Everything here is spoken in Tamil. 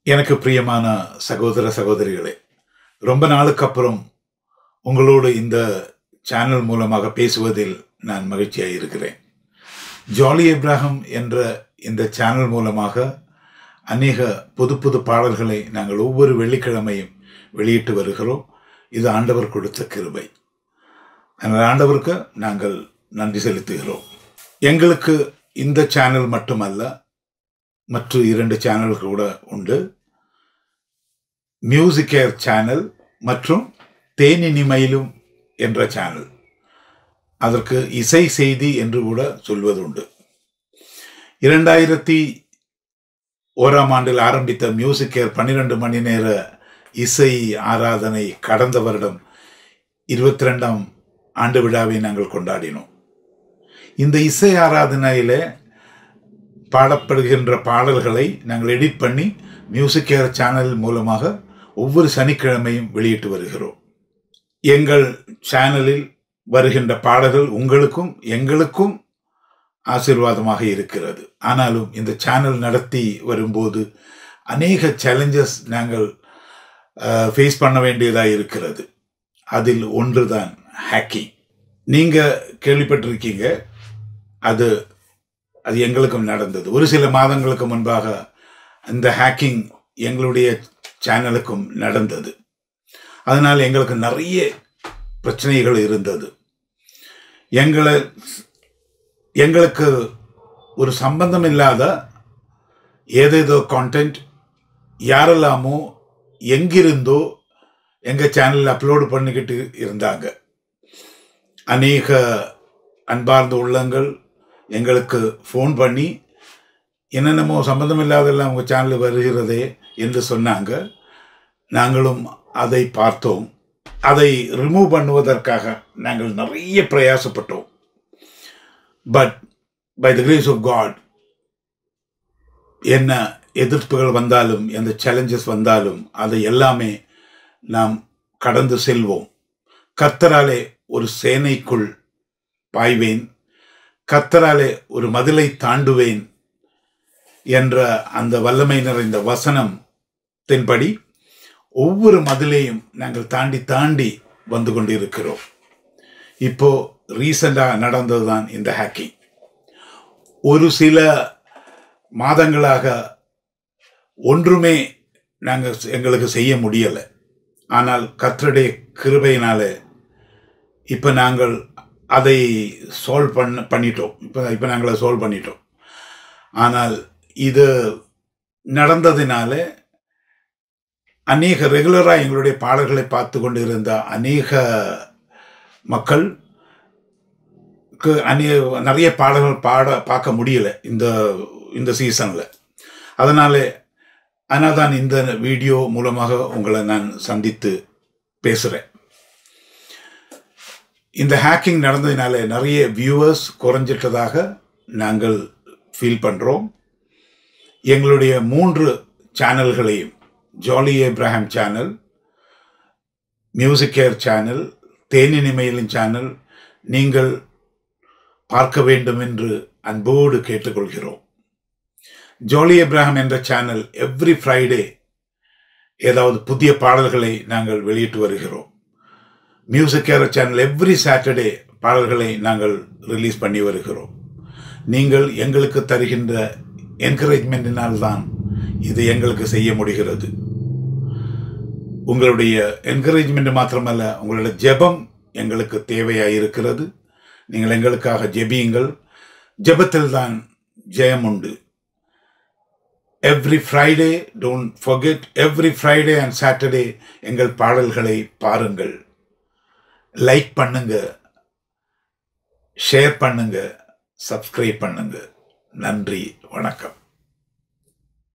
எனக்கு பிரியமான சகோதர சகோதரிகளே ரொம்ப நாளுக்கு அப்புறம் உங்களோடு இந்த சேனல் மூலமாக பேசுவதில் நான் மகிழ்ச்சியாக இருக்கிறேன் ஜாலி இப்ராஹிம் என்ற இந்த சேனல் மூலமாக அநேக புது புது பாடல்களை நாங்கள் ஒவ்வொரு வெள்ளிக்கிழமையும் வெளியிட்டு வருகிறோம் இது ஆண்டவர் கொடுத்த கிருபை அந்த ஆண்டவருக்கு நாங்கள் நன்றி செலுத்துகிறோம் எங்களுக்கு இந்த சேனல் மட்டுமல்ல மற்ற இரண்டு சேனல்கள் கூட உண்டு மியூசிக் ஏர் சேனல் மற்றும் தேனினிமையிலும் என்ற சேனல் அதற்கு இசை செய்தி என்று கூட சொல்வதுண்டு இரண்டாயிரத்தி ஓராம் ஆண்டில் ஆரம்பித்த மியூசிக் ஏர் பன்னிரண்டு மணி நேர இசை ஆராதனை கடந்த வருடம் இருபத்தி ரெண்டாம் ஆண்டு விழாவை நாங்கள் கொண்டாடினோம் இந்த இசை ஆராதனையில பாடப்படுகின்ற பாடல்களை நாங்கள் எடிட் பண்ணி மியூசிக் ஏர் சேனல் மூலமாக ஒவ்வொரு சனிக்கிழமையும் வெளியிட்டு வருகிறோம் எங்கள் சேனலில் வருகின்ற பாடல்கள் உங்களுக்கும் எங்களுக்கும் ஆசீர்வாதமாக இருக்கிறது ஆனாலும் இந்த சேனல் நடத்தி வரும்போது அநேக சேலஞ்சஸ் நாங்கள் ஃபேஸ் பண்ண வேண்டியதாக இருக்கிறது அதில் ஒன்றுதான் ஹேக்கிங் நீங்கள் கேள்விப்பட்டிருக்கீங்க அது அது எங்களுக்கும் நடந்தது ஒரு சில மாதங்களுக்கு முன்பாக இந்த ஹேக்கிங் எங்களுடைய சேனலுக்கும் நடந்தது அதனால் எங்களுக்கு நிறைய பிரச்சனைகள் இருந்தது எங்களை எங்களுக்கு ஒரு சம்பந்தம் இல்லாத ஏதேதோ கான்டென்ட் யாரெல்லாமோ எங்கிருந்தோ எங்கள் சேனலில் அப்லோடு பண்ணிக்கிட்டு இருந்தாங்க அநேக அன்பார்ந்த உள்ளங்கள் எங்களுக்கு ஃபோன் பண்ணி என்னென்னமோ சம்மந்தம் இல்லாதெல்லாம் உங்கள் சேனலில் வருகிறதே என்று சொன்னாங்க நாங்களும் அதை பார்த்தோம் அதை ரிமூவ் பண்ணுவதற்காக நாங்கள் நிறைய பிரயாசப்பட்டோம் but by the grace of God என்ன எதிர்ப்புகள் வந்தாலும் எந்த சேலஞ்சஸ் வந்தாலும் அதை எல்லாமே நாம் கடந்து செல்வோம் கர்த்தராலே ஒரு சேனைக்குள் பாய்வேன் கர்த்தராலே ஒரு மதிலை தாண்டுவேன் என்ற அந்த வல்லமை நிறைந்த வசனம் தென்படி ஒவ்வொரு மதிலையும் நாங்கள் தாண்டி தாண்டி வந்து கொண்டிருக்கிறோம் இப்போ ரீசெண்டாக நடந்தது தான் இந்த ஹேக்கிங் ஒரு சில மாதங்களாக ஒன்றுமே நாங்கள் எங்களுக்கு செய்ய முடியலை ஆனால் கற்றடைய கிருபையினால இப்போ நாங்கள் அதை சால்வ் பண்ண பண்ணிட்டோம் இப்போ இப்போ நாங்கள் அதை சால்வ் பண்ணிட்டோம் ஆனால் இது நடந்ததினால அநேக ரெகுலராக எங்களுடைய பாடல்களை பார்த்து கொண்டு இருந்த அநேக மக்கள் அநே நிறைய பாடல்கள் பாட பார்க்க முடியல இந்த இந்த சீசனில் அதனால ஆனால் தான் இந்த வீடியோ மூலமாக உங்களை நான் சந்தித்து பேசுகிறேன் இந்த ஹேக்கிங் நடந்ததினால நிறைய வியூவர்ஸ் குறைஞ்சிட்டதாக நாங்கள் ஃபீல் பண்ணுறோம் எங்களுடைய மூன்று சேனல்களையும் Jolly Abraham channel music air channel தேனினிமையிலின் சேனல் நீங்கள் பார்க்க வேண்டும் என்று அன்போடு கேட்டுக்கொள்கிறோம் ஜாலி எப்ராஹிம் என்ற சேனல் எவ்ரி ஃப்ரைடே ஏதாவது புதிய பாடல்களை நாங்கள் வெளியிட்டு வருகிறோம் மியூசிக் ஏற சேனல் எவ்ரி சாட்டர்டே பாடல்களை நாங்கள் ரிலீஸ் பண்ணி வருகிறோம் நீங்கள் எங்களுக்கு தருகின்ற என்கரேஜ்மெண்ட்டினால் தான் இது எங்களுக்கு செய்ய முடிகிறது உங்களுடைய என்கரேஜ்மெண்ட் மாத்திரமல்ல உங்களுடைய ஜெபம் எங்களுக்கு தேவையாக இருக்கிறது நீங்கள் எங்களுக்காக ஜெபியுங்கள் ஜெபத்தில் தான் ஜெயம் உண்டு every Friday don't forget every Friday and Saturday எங்கள் பாடல்களை பாருங்கள் லைக் பண்ணுங்க ஷேர் பண்ணுங்க சப்ஸ்கிரைப் பண்ணுங்க நன்றி வணக்கம்